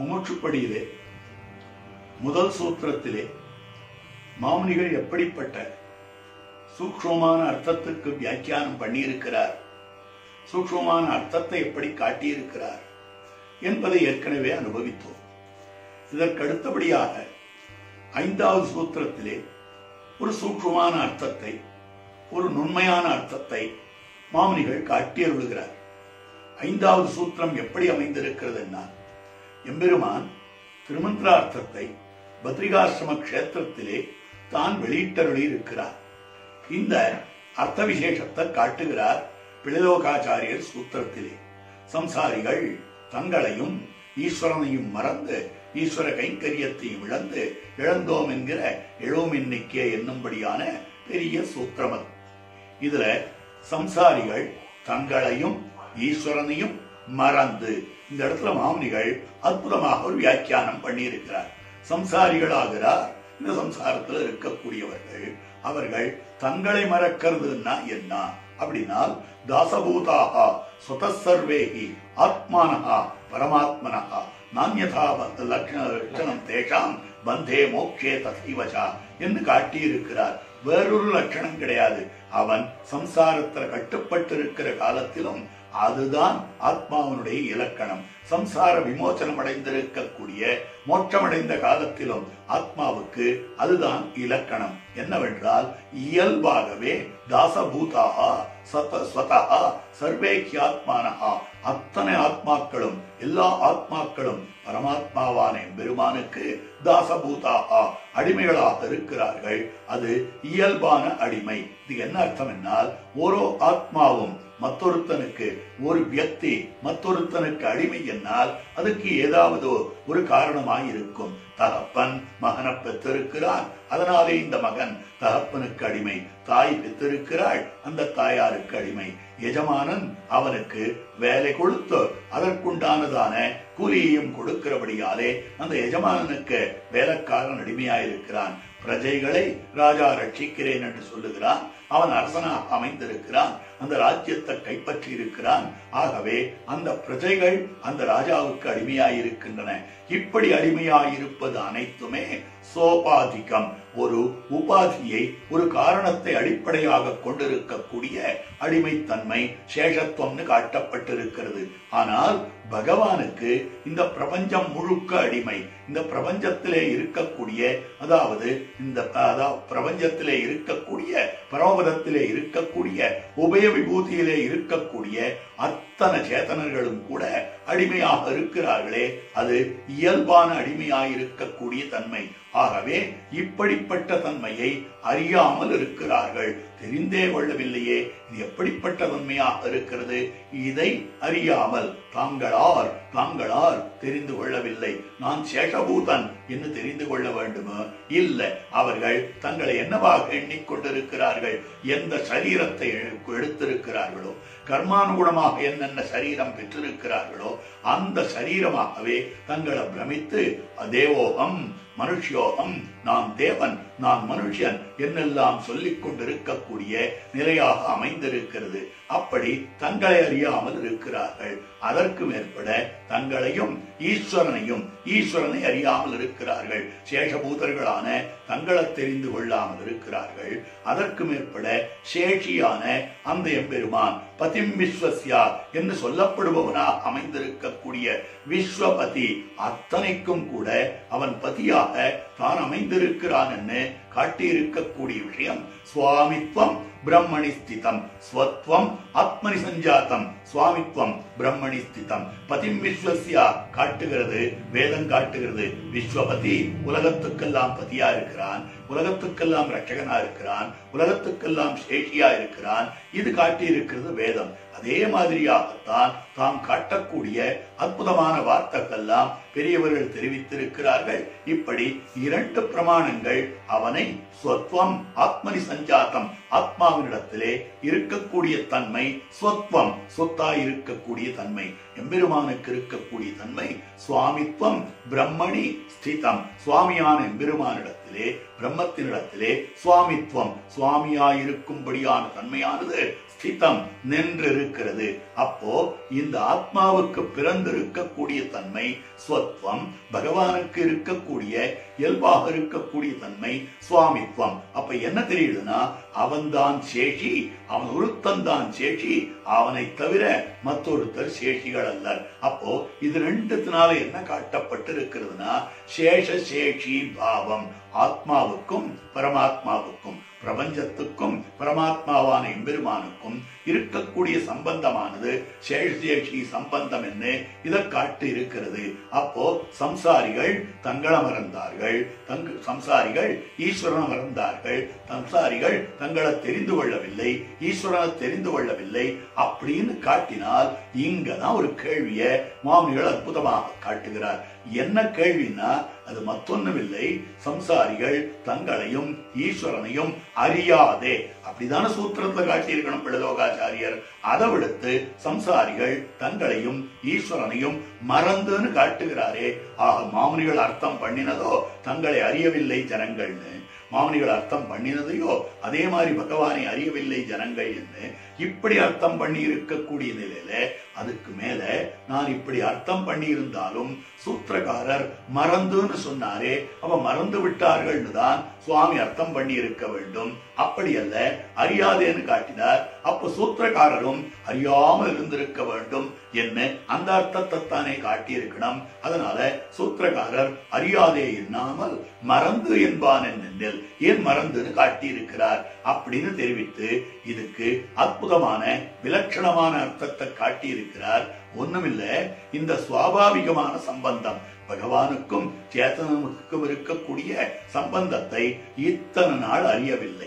முமுட்சுப்படியிலே முதல் சூத்திரத்திலே மாமுனிகள் எப்படிப்பட்ட சூக்ஷ்மமான அர்த்தத்துக்கு வியாக்கியானம் பண்ணியிருக்கிறார் சூக்ஷ்மமான அர்த்தத்தை எப்படி காட்டியிருக்கிறார் என்பதை ஏற்கனவே அனுபவித்தோம் இதற்கு அடுத்தபடியாக ஐந்தாவது சூத்திரத்திலே ஒரு சூக்ஷ்மமான அர்த்தத்தை ஒரு நுண்மையான அர்த்தத்தை மாமுனிகள் காட்டியருளுகிறார் ஐந்தாவது சூத்திரம் எப்படி அமைந்திருக்கிறதுன்னா எம்பெருமான் திருமந்திரார்த்தத்தை பத்ரிகாசிரம கஷேத்திரத்திலே தான் வெளியிட்டருளி இருக்கிறார் இந்த அர்த்த விசேஷத்தை காட்டுகிறார் பிளலோகாச்சாரியர் சூத்திரத்திலே சம்சாரிகள் தங்களையும் ஈஸ்வரனையும் மறந்து ஈஸ்வர கைங்கரியத்தையும் இழந்து இழந்தோம் என்கிற எழும் எண்ணிக்கை என்னும்படியான பெரிய சூத்திரம் அது இதுல சம்சாரிகள் தங்களையும் ஈஸ்வரனையும் மறந்து இந்த இடத்துல மாமுனிகள் அற்புதமாக ஒரு வியாக்கியானம் பண்ணியிருக்கிறார் சம்சாரிகளாகிறார் இந்த சம்சாரத்தில் இருக்கக்கூடியவர்கள் அவர்கள் தங்களை மறக்கிறதுன்னா என்ன அப்படின்னால் தாசபூதாக சுதசர்வேகி ஆத்மானஹா பரமாத்மனஹா நான்யதா லட்சணம் தேஷாம் பந்தே மோக்ஷே தசைவசா என்று காட்டியிருக்கிறார் வேறொரு லட்சணம் கிடையாது அவன் சம்சாரத்துல கட்டுப்பட்டு இருக்கிற காலத்திலும் அதுதான் ஆத்மாவனுடைய இலக்கணம் சம்சார விமோச்சனம் அடைந்திருக்கக்கூடிய மோட்சமடைந்த காலத்திலும் ஆத்மாவுக்கு அதுதான் இலக்கணம் என்னவென்றால் இயல்பாகவே தாசபூதாக சத ஸ்வதா சர்வேக்கியாத்மானஹா அத்தனை ஆத்மாக்களும் எல்லா ஆத்மாக்களும் பரமாத்மாவான பெருமானுக்கு தாசபூதாக அடிமைகளாக இருக்கிறார்கள் அது இயல்பான அடிமை இது என்ன அர்த்தம் என்னால் ஓரோ ஆத்மாவும் மற்றொருத்தனுக்கு ஒரு வியக்தி மற்றொருத்தனுக்கு அடிமை என்னால் அதுக்கு ஏதாவது ஒரு காரணமாய் இருக்கும் தகப்பன் மகனை பெற்றிருக்கிறான் அதனாலே இந்த மகன் தகப்பனுக்கு அடிமை தாய் பெற்றிருக்கிறாள் அந்த தாயாருக்கு அடிமை எஜமானன் அவனுக்கு வேலை கொடுத்து அதற்குண்டானதான கூலியையும் கொடுக்கிறபடியாலே அந்த எஜமானனுக்கு வேலைக்காரன் அடிமையாயிருக்கிறான் பிரஜைகளை ராஜா ரட்சிக்கிறேன் என்று சொல்லுகிறான் அவன் அரசனாக அமைந்திருக்கிறான் அந்த ராஜ்யத்தை கைப்பற்றி இருக்கிறான் ஆகவே அந்த பிரஜைகள் அந்த ராஜாவுக்கு அடிமையாயிருக்கின்றன இப்படி அடிமையாயிருப்பது அனைத்துமே சோபாதிகம் ஒரு உபாதியை ஒரு காரணத்தை அடிப்படையாக கொண்டிருக்கக்கூடிய அடிமைத்தன்மை சேஷத்துவம்னு காட்டப்பட்டிருக்கிறது ஆனால் பகவானுக்கு இந்த பிரபஞ்சம் முழுக்க அடிமை இந்த பிரபஞ்சத்திலே இருக்கக்கூடிய அதாவது இந்த அதாவது பிரபஞ்சத்திலே இருக்கக்கூடிய பரமபதத்திலே இருக்கக்கூடிய உபய விபூதியிலே இருக்கக்கூடிய அத்தனை சேதனர்களும் கூட அடிமையாக இருக்கிறார்களே அது இயல்பான அடிமையாயிருக்கக்கூடிய தன்மை ஆகவே இப்படிப்பட்ட தன்மையை அறியாமல் இருக்கிறார்கள் தெரிந்தே கொள்ளவில்லையே இது எப்படிப்பட்ட தன்மையாக இருக்கிறது இதை அறியாமல் தாங்களார் தாங்களார் தெரிந்து கொள்ளவில்லை நான் சேஷபூதன் என்று தெரிந்து கொள்ள வேண்டுமோ இல்லை அவர்கள் தங்களை என்னவாக எண்ணிக்கொண்டிருக்கிறார்கள் எந்த சரீரத்தை எடுத்திருக்கிறார்களோ கர்மானுகுணமாக என்னென்ன சரீரம் பெற்றிருக்கிறார்களோ அந்த சரீரமாகவே தங்களை பிரமித்து தேவோகம் மனுஷ்யோகம் நான் தேவன் நான் மனுஷன் என்னெல்லாம் சொல்லிக் கொண்டிருக்கக்கூடிய நிலையாக அமைந்திருக்கிறது அப்படி தங்களை அறியாமல் இருக்கிறார்கள் அதற்கு மேற்பட தங்களையும் ஈஸ்வரனையும் ஈஸ்வரனை அறியாமல் இருக்கிறார்கள் சேஷபூதர்களான தங்களை தெரிந்து கொள்ளாமல் இருக்கிறார்கள் அதற்கு மேற்பட சேஷியான அந்த எம்பெருமான் பதிம் விஸ்வசியா என்று சொல்லப்படுபவனாக அமைந்திருக்கக்கூடிய விஸ்வபதி அத்தனைக்கும் கூட அவன் பதியாக தான் அமைந்திருக்கிறான் என்று காட்டியிருக்கக்கூடிய விஷயம் சுவாமித்வம் பிரம்மணி ஸ்திதம் ஸ்வத்வம் ஆத்மனி சஞ்சாத்தம் சுவாமித்வம் பிரம்மணி ஸ்திதம் பதிம் விஸ்வசியா காட்டுகிறது வேதம் காட்டுகிறது விஸ்வபதி உலகத்துக்கெல்லாம் பதியா இருக்கிறான் உலகத்துக்கெல்லாம் ரட்சகனா இருக்கிறான் உலகத்துக்கெல்லாம் சேஷியா இருக்கிறான் இது காட்டி இருக்கிறது வேதம் அதே மாதிரியாகத்தான் தாம் காட்டக்கூடிய அற்புதமான வார்த்தைகள்லாம் பெரியவர்கள் தெரிவித்திருக்கிறார்கள் இப்படி இரண்டு பிரமாணங்கள் அவனை ஸ்வத்வம் ஆத்மனி சஞ்சாத்தம் ஆத்மாவினிடத்திலே இருக்கக்கூடிய தன்மை ஸ்வத்வம் சொத்தாய் இருக்கக்கூடிய தன்மை எம்பெருமானுக்கு இருக்கக்கூடிய தன்மை சுவாமித்வம் பிரம்மணி ஸ்திதம் சுவாமியான எம்பெருமானிடத்திலே பிரம்மத்தினிடத்திலே சுவாமித்வம் சுவாமியாயிருக்கும்படியான தன்மையானது ஸ்திதம் நின்றிருக்கிறது அப்போ இந்த ஆத்மாவுக்கு பிறந்திருக்கக்கூடிய தன்மை ஸ்வத்வம் பகவானுக்கு இருக்கக்கூடிய இயல்பாக இருக்கக்கூடிய தன்மை சுவாமித்வம் அப்ப என்ன தெரியுதுன்னா அவன்தான் சேஷி அவன் ஒருத்தன் சேஷி அவனை தவிர மற்றொருத்தர் சேஷிகள் அல்லர் அப்போ இது ரெண்டுத்தினால என்ன காட்டப்பட்டு இருக்கிறதுனா சேஷ சேஷி பாவம் ஆத்மாவுக்கும் பரமாத்மாவுக்கும் பிரபஞ்சத்துக்கும் பரமாத்மாவான எம்பெருமானுக்கும் இருக்கக்கூடிய சம்பந்தமானது சேஷேஷி சம்பந்தம் என்று இதை காட்டு இருக்கிறது அப்போ சம்சாரிகள் தங்களை மறந்தார்கள் தங்க சம்சாரிகள் ஈஸ்வரனை மறந்தார்கள் சம்சாரிகள் தங்களை தெரிந்து கொள்ளவில்லை ஈஸ்வரனை தெரிந்து கொள்ளவில்லை அப்படின்னு காட்டினால் இங்கதான் ஒரு கேள்வியை மாமுனிகள் அற்புதமாக காட்டுகிறார் என்ன கேள்வின்னா அது மத்தொன்னுமில்லை சம்சாரிகள் தங்களையும் ஈஸ்வரனையும் அறியாதே அப்படிதான சூத்திரத்துல காட்டியிருக்கணும் பிள்ளலோகாச்சாரியர் அதை விடுத்து சம்சாரிகள் தங்களையும் ஈஸ்வரனையும் மறந்துன்னு காட்டுகிறாரே ஆக மாமுனிகள் அர்த்தம் பண்ணினதோ தங்களை அறியவில்லை ஜனங்கள்னு மாமுனிகள் அர்த்தம் பண்ணினதையோ அதே மாதிரி பகவானை அறியவில்லை ஜனங்கள் என்று இப்படி அர்த்தம் பண்ணி இருக்கக்கூடிய நிலையில அதுக்கு மேல நான் இப்படி அர்த்தம் பண்ணி இருந்தாலும் சூத்திரக்காரர் மறந்துன்னு சொன்னாரே அவ மறந்து விட்டார்கள்னு தான் சுவாமி அர்த்தம் பண்ணி இருக்க வேண்டும் அப்படி அல்ல அறியாதேன்னு காட்டினார் அப்ப சூத்திரக்காரரும் அறியாமல் இருந்திருக்க வேண்டும் என்ன அந்த அர்த்தத்தை தானே காட்டியிருக்கணும் அதனால சூத்திரக்காரர் அறியாதே எண்ணாமல் மறந்து என்பான் என்னென்னில் ஏன் மறந்துன்னு காட்டியிருக்கிறார் அப்படின்னு தெரிவித்து இதுக்கு அற்புதமான விலட்சணமான அர்த்தத்தை காட்டியிருக்கிறார் ஒண்ணுமில்ல இந்த சுவாபாவிகமான சம்பந்தம் பகவானுக்கும் சேத்தனுக்கும் இருக்கக்கூடிய சம்பந்தத்தை இத்தனை நாள் அறியவில்லை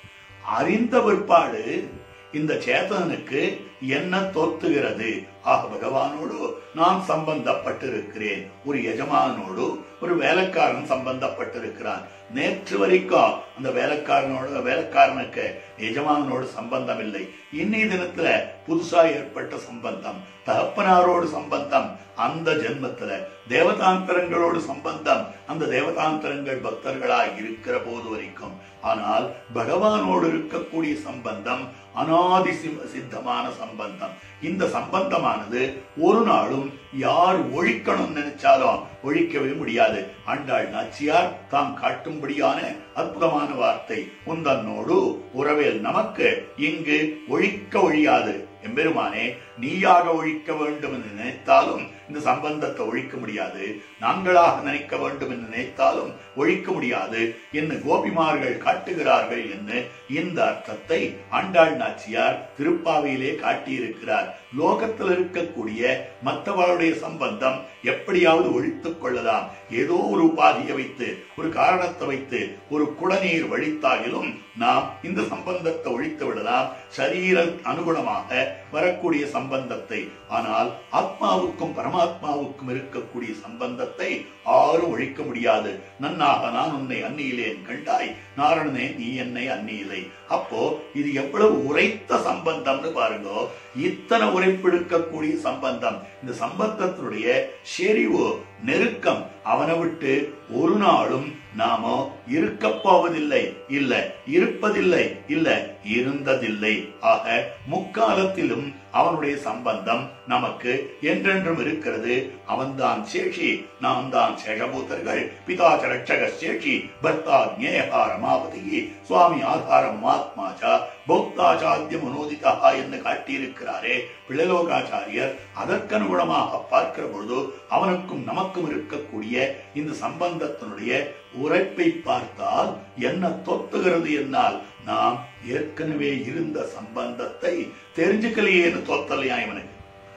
அறிந்த பிற்பாடு இந்த சேத்தனுக்கு என்ன தோத்துகிறது ஆக பகவானோடு நான் சம்பந்தப்பட்டிருக்கிறேன் ஒரு எஜமானோடு ஒரு வேலைக்காரன் சம்பந்தப்பட்டிருக்கிறான் நேற்று வரைக்கும் அந்த வேலைக்காரனோட வேலைக்காரனுக்கு எஜமானோடு சம்பந்தம் இல்லை இன்னைய தினத்துல புதுசா ஏற்பட்ட சம்பந்தம் தகப்பனாரோடு சம்பந்தம் அந்த ஜென்மத்துல தேவதாந்தரங்களோடு சம்பந்தம் அந்த தேவதாந்தரங்கள் பக்தர்களாய் இருக்கிற போது வரைக்கும் ஆனால் பகவானோடு இருக்கக்கூடிய சம்பந்தம் அனாதி சி- சித்தமான சம்பந்தம் இந்த சம்பந்தமானது ஒரு நாளும் யார் ஒழிக்கணும் நினைச்சாலும் ஒழிக்கவே முடியாது ஆண்டாள் நாச்சியார் தாம் காட்டும்படியான அற்புதமான வார்த்தை உந்தன்னோடு உறவேல் நமக்கு இங்கு ஒழிக்க ஒழியாது எம்பெருமானே நீயாக ஒழிக்க வேண்டும் என்று நினைத்தாலும் இந்த சம்பந்தத்தை ஒழிக்க முடியாது நாங்களாக நினைக்க வேண்டும் என்று நினைத்தாலும் ஒழிக்க முடியாது என்று கோபிமார்கள் காட்டுகிறார்கள் என்று இந்த அர்த்தத்தை ஆண்டாள் நாச்சியார் திருப்பாவையிலே காட்டியிருக்கிறார் லோகத்தில் இருக்கக்கூடிய மற்றவர்களுடைய சம்பந்தம் எப்படியாவது ஒழித்துக் கொள்ளலாம் ஏதோ ஒரு உபாதியை வைத்து ஒரு காரணத்தை வைத்து ஒரு குடநீர் வழித்தாகிலும் நாம் இந்த சம்பந்தத்தை ஒழித்து விடலாம் சரீர அனுகுணமாக வரக்கூடிய சம்பந்தத்தை ஆனால் ஆத்மாவுக்கும் பரமாத்மாவுக்கும் இருக்கக்கூடிய சம்பந்தத்தை ஆரும் ஒழிக்க முடியாது நன்னாக நான் உன்னை அந்நியிலேன் கண்டாய் நாரணனே நீ என்னை அந்நியிலை அப்போ இது எவ்வளவு உரைத்த சம்பந்தம்னு பாருங்க இத்தனை உரைப்பெடுக்கக்கூடிய சம்பந்தம் இந்த சம்பந்தத்தினுடைய செறிவு நெருக்கம் அவனை விட்டு ஒரு நாளும் நாமோ இருக்க போவதில்லை இல்ல இருப்பதில்லை இல்ல இருந்ததில்லை ஆக முக்காலத்திலும் அவனுடைய சம்பந்தம் நமக்கு என்றென்றும் இருக்கிறது அவன்தான் சேஷி நாம் தான் சேஷபூத்தர்கள் பிதாச்ச ரட்சக சேஷி பர்த்தா ஞேயா ரமாவதி சுவாமி ஆதாரம் ஆத்மாச்சா பௌத்தாச்சாத்திய மனோதிதா என்று காட்டியிருக்கிறாரே பிள்ளலோகாச்சாரியர் அதற்கனுகுணமாக பார்க்கிற பொழுது அவனுக்கும் நமக்கும் இருக்கக்கூடிய இந்த சம்பந்தத்தினுடைய உரைப்பை பார்த்தால் என்ன தொத்துகிறது என்னால் நாம் ஏற்கனவே இருந்த சம்பந்தத்தை தெரிஞ்சுக்கலையேன்னு தொத்தலையா இவனுக்கு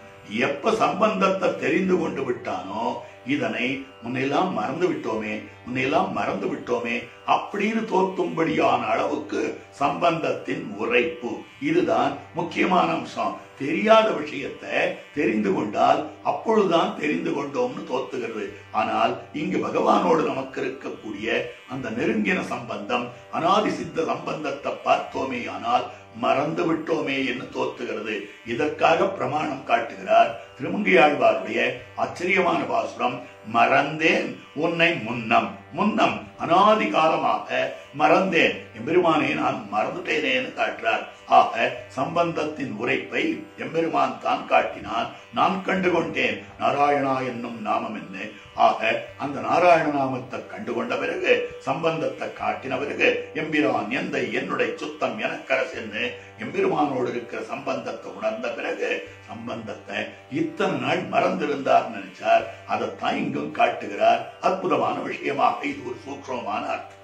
எப்ப சம்பந்தத்தை தெரிந்து கொண்டு விட்டானோ இதனை முன்னெல்லாம் மறந்து விட்டோமே முன்னெல்லாம் மறந்து விட்டோமே அப்படின்னு தோத்தும்படியான அளவுக்கு சம்பந்தத்தின் உரைப்பு இதுதான் முக்கியமான அம்சம் தெரியாத விஷயத்தை தெரிந்து கொண்டால் அப்பொழுதுதான் தெரிந்து கொண்டோம்னு தோத்துகிறது ஆனால் இங்கு பகவானோடு நமக்கு இருக்கக்கூடிய அந்த நெருங்கின சம்பந்தம் அனாதி சித்த சம்பந்தத்தை பார்த்தோமே ஆனால் மறந்து விட்டோமே என்று தோத்துகிறது இதற்காக பிரமாணம் காட்டுகிறார் திருமங்கையாழ்வாருடைய ஆச்சரியமான பாசுரம் மறந்தேன் உன்னை முன்னம் முன்னம் அனாதி காலமாக மறந்தேன் எம்பெருமானை நான் மறந்துட்டேனேன்னு காட்டுறார் ஆக சம்பந்தத்தின் உரைப்பை எம்பெருமான் தான் காட்டினான் நான் கண்டு கொண்டேன் நாராயணா என்னும் நாமம் என்ன ஆக அந்த நாராயண நாமத்தை கண்டுகொண்ட பிறகு சம்பந்தத்தை காட்டின பிறகு எம்பிரான் எந்த என்னுடைய சுத்தம் எனக்கரசென்னு எம்பெருமானோடு இருக்கிற சம்பந்தத்தை உணர்ந்த பிறகு சம்பந்தத்தை இத்தனை நாள் மறந்திருந்தார் நினைச்சார் அதைத்தான் இங்கும் காட்டுகிறார் அற்புதமான விஷயமாக இது ஒரு சூக்ஷமான அர்த்தம்